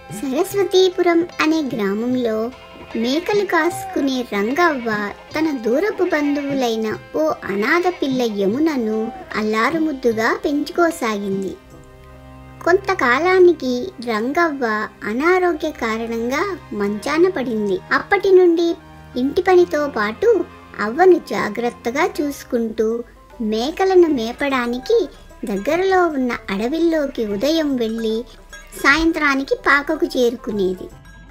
సరస్వతీపురం అనే గ్రామంలో మేకలు కాసుకునే రంగవ్వ తన దూరపు బంధువులైన ఓ అనాథ పిల్ల యమునను అల్లారుముద్దుగా పెంచుకోసాగింది కొంతకాలానికి రంగవ్వ అనారోగ్య కారణంగా మంచాన పడింది అప్పటి నుండి ఇంటి పనితో పాటు అవ్వను జాగ్రత్తగా చూసుకుంటూ మేకలను మేపడానికి దగ్గరలో ఉన్న అడవిల్లోకి ఉదయం వెళ్ళి సాయంత్రానికి పాకకు చేరుకునేది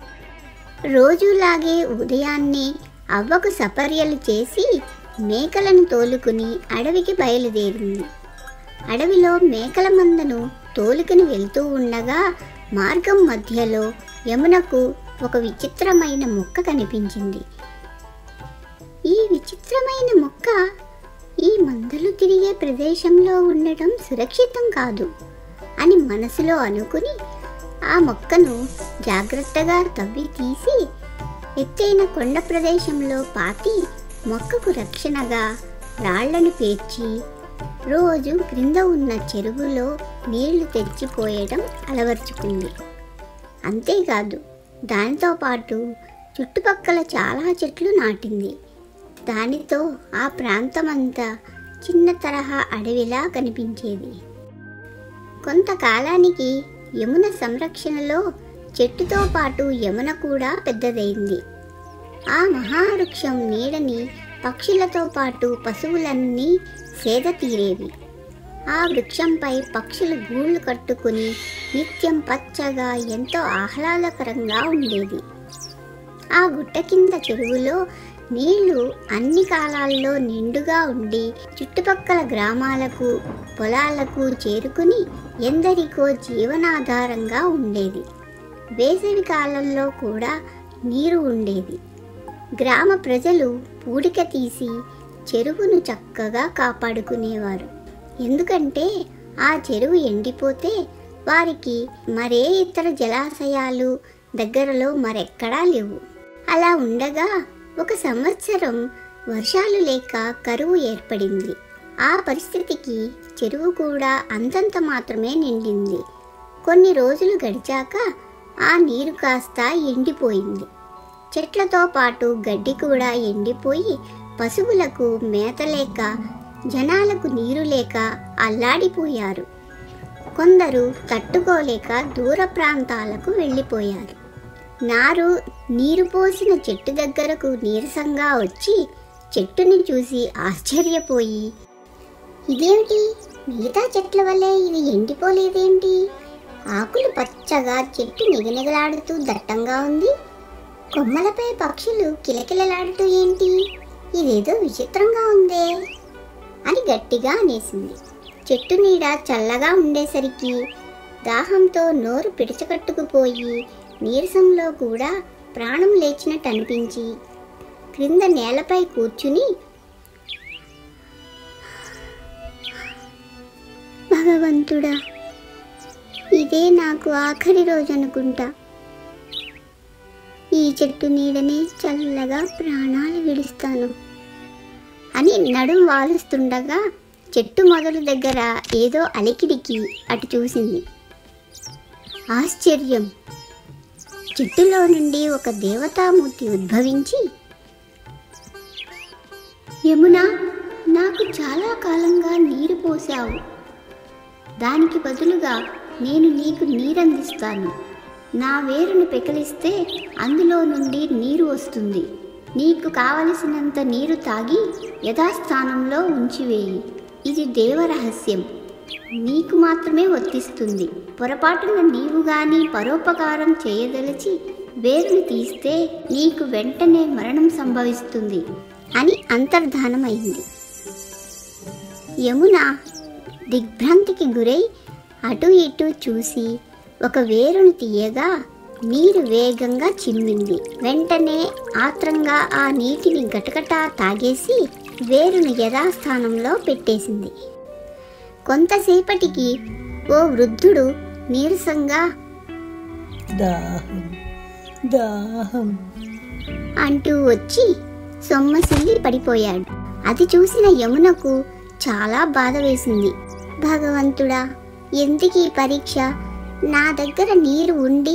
రోజులాగే ఉదయాన్నే అవ్వకు సపర్యలు చేసి మేకలను తోలుకుని అడవికి బయలుదేరింది అడవిలో మేకల మందను తోలుకుని వెళ్తూ ఉండగా మార్గం మధ్యలో యమునకు ఒక విచిత్రమైన మొక్క కనిపించింది ఈ విచిత్రమైన మొక్క ఈ మందలు తిరిగే ప్రదేశంలో ఉండటం సురక్షితం కాదు అని మనసులో అనుకుని ఆ మొక్కను జాగ్రత్తగా తవ్వి తీసి ఎత్తైన కొండ ప్రదేశంలో పాతి మొక్కకు రక్షణగా రాళ్లను పేర్చి రోజు క్రింద ఉన్న చెరువులో నీళ్లు తెచ్చిపోయడం అలవర్చుకుంది అంతేకాదు దానితో పాటు చుట్టుపక్కల చాలా చెట్లు నాటింది దానితో ఆ ప్రాంతమంతా చిన్న తరహా అడవిలా కనిపించేది కొంతకాలానికి యమున సంరక్షణలో చెట్టుతో పాటు యమున కూడా పెద్దదైంది ఆ మహావృక్షం నీడని పక్షులతో పాటు పశువులన్నీ సేద తీరేవి ఆ వృక్షంపై పక్షులు గూళ్ళు కట్టుకుని నిత్యం పచ్చగా ఎంతో ఆహ్లాదకరంగా ఉండేది ఆ గుట్ట కింద చెరువులో నీళ్లు అన్ని కాలాల్లో నిండుగా ఉండి చుట్టుపక్కల గ్రామాలకు పొలాలకు చేరుకుని ఎందరికో జీవనాధారంగా ఉండేది వేసవి కాలంలో కూడా నీరు ఉండేది గ్రామ ప్రజలు పూడిక తీసి చెరువును చక్కగా కాపాడుకునేవారు ఎందుకంటే ఆ చెరువు ఎండిపోతే వారికి మరే ఇతర జలాశయాలు దగ్గరలో మరెక్కడా లేవు అలా ఉండగా ఒక సంవత్సరం వర్షాలు లేక కరువు ఏర్పడింది ఆ పరిస్థితికి చెరువు కూడా అంతంత మాత్రమే నిండింది కొన్ని రోజులు గడిచాక ఆ నీరు కాస్త ఎండిపోయింది చెట్లతో పాటు గడ్డి కూడా ఎండిపోయి పశువులకు మేత లేక జనాలకు నీరు లేక అల్లాడిపోయారు కొందరు తట్టుకోలేక దూర ప్రాంతాలకు వెళ్ళిపోయారు నారు నీరు పోసిన చెట్టు దగ్గరకు నీరసంగా వచ్చి చెట్టుని చూసి ఆశ్చర్యపోయి ఇదేమిటి మిగతా చెట్ల వల్లే ఇది ఎండిపోలేదేంటి ఆకులు పచ్చగా చెట్టు నిగనిగలాడుతూ దట్టంగా ఉంది కొమ్మలపై పక్షులు కిలకిలలాడుతూ ఏంటి ఇదేదో విచిత్రంగా ఉందే అని గట్టిగా అనేసింది చెట్టు నీడ చల్లగా ఉండేసరికి దాహంతో నోరు పిడచకట్టుకుపోయి నీరసంలో కూడా ప్రాణం లేచినట్టు అనిపించి క్రింద నేలపై కూర్చుని భగవంతుడా ఇదే నాకు ఆఖరి రోజు అనుకుంటా ఈ చెట్టు నీడనే చల్లగా ప్రాణాలు విడుస్తాను అని నడుం వాలుస్తుండగా చెట్టు మొదలు దగ్గర ఏదో అలికిడికి అటు చూసింది ఆశ్చర్యం చెట్టులో నుండి ఒక దేవతామూర్తి ఉద్భవించి యమున నాకు చాలా కాలంగా నీరు పోసావు దానికి బదులుగా నేను నీకు నీరందిస్తాను నా వేరును పెకిలిస్తే అందులో నుండి నీరు వస్తుంది నీకు కావలసినంత నీరు తాగి యథాస్థానంలో ఉంచివేయి ఇది దేవరహస్యం నీకు మాత్రమే వర్తిస్తుంది పొరపాటున నీవు గాని పరోపకారం చేయదలిచి వేరును తీస్తే నీకు వెంటనే మరణం సంభవిస్తుంది అని అంతర్ధానమైంది యమున దిగ్భ్రాంతికి గురై అటు ఇటు చూసి ఒక వేరును తీయగా నీరు వేగంగా చిమ్మింది వెంటనే ఆత్రంగా ఆ నీటిని గటగటా తాగేసి వేరును యథాస్థానంలో పెట్టేసింది కొంతసేపటికి ఓ వృద్ధుడు నీరసంగా దాహం దాహం అంటూ వచ్చి సొమ్మసిల్లి పడిపోయాడు అది చూసిన యమునకు చాలా బాధ వేసింది భగవంతుడా ఎందుకీ పరీక్ష నా దగ్గర నీరు ఉండి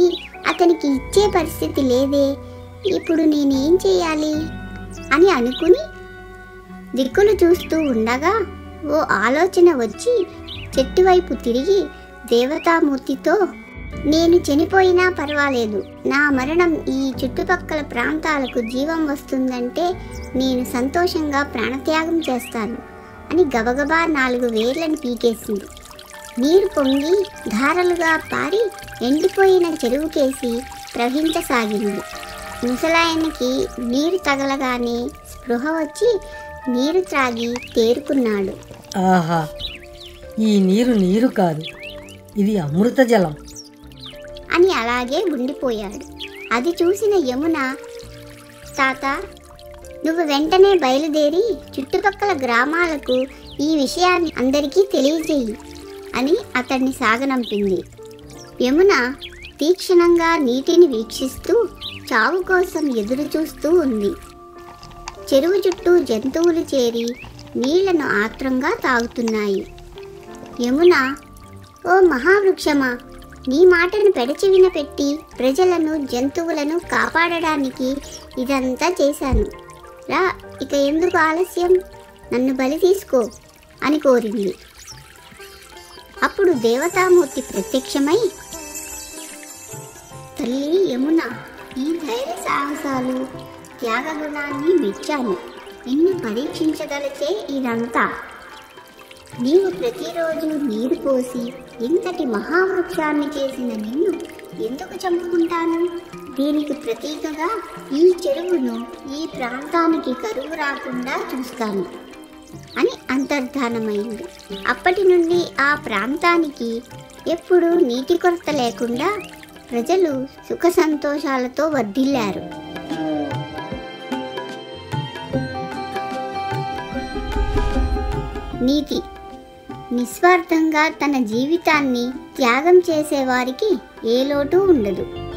అతనికి ఇచ్చే పరిస్థితి లేదే ఇప్పుడు నేనేం చేయాలి అని అనుకుని దిక్కులు చూస్తూ ఉండగా ఓ ఆలోచన వచ్చి చెట్టు వైపు తిరిగి దేవతామూర్తితో నేను చనిపోయినా పర్వాలేదు నా మరణం ఈ చుట్టుపక్కల ప్రాంతాలకు జీవం వస్తుందంటే నేను సంతోషంగా ప్రాణత్యాగం చేస్తాను అని గబగబా నాలుగు వేర్లను పీకేసింది నీరు పొంగి ధారలుగా పారి ఎండిపోయిన చెరువుకేసి ప్రవహించసాగింది ముసలాయనకి నీరు తగలగానే స్పృహ వచ్చి నీరు త్రాగి తేరుకున్నాడు ఆహా ఈ నీరు నీరు కాదు ఇది అమృత జలం అని అలాగే ఉండిపోయాడు అది చూసిన యమున తాత నువ్వు వెంటనే బయలుదేరి చుట్టుపక్కల గ్రామాలకు ఈ విషయాన్ని అందరికీ తెలియజేయి అని అతన్ని సాగనంపింది యమున తీక్షణంగా నీటిని వీక్షిస్తూ చావు కోసం ఎదురు చూస్తూ ఉంది చెరువు చుట్టూ జంతువులు చేరి నీళ్లను ఆత్రంగా తాగుతున్నాయి యమున ఓ మహావృక్షమా నీ మాటను పెడచెవిన పెట్టి ప్రజలను జంతువులను కాపాడడానికి ఇదంతా చేశాను రా ఇక ఎందుకు ఆలస్యం నన్ను బలి తీసుకో అని కోరింది అప్పుడు దేవతామూర్తి ప్రత్యక్షమై తల్లి యమున ఈ ధైర్య సాహసాలు త్యాగగుణాన్ని మెచ్చాను నిన్ను పరీక్షించగలిచే ఇదంతా నీవు ప్రతిరోజు నీరు పోసి ఇంతటి మహావృక్షాన్ని చేసిన నిన్ను ఎందుకు చంపుకుంటాను దీనికి ప్రతీకగా ఈ చెరువును ఈ ప్రాంతానికి కరువు రాకుండా చూస్తాను అని అంతర్ధానమైంది అప్పటి నుండి ఆ ప్రాంతానికి ఎప్పుడూ నీటి కొరత లేకుండా ప్రజలు సుఖ సంతోషాలతో వర్ధిల్లారు నీతి నిస్వార్థంగా తన జీవితాన్ని త్యాగం చేసేవారికి ఏ లోటు ఉండదు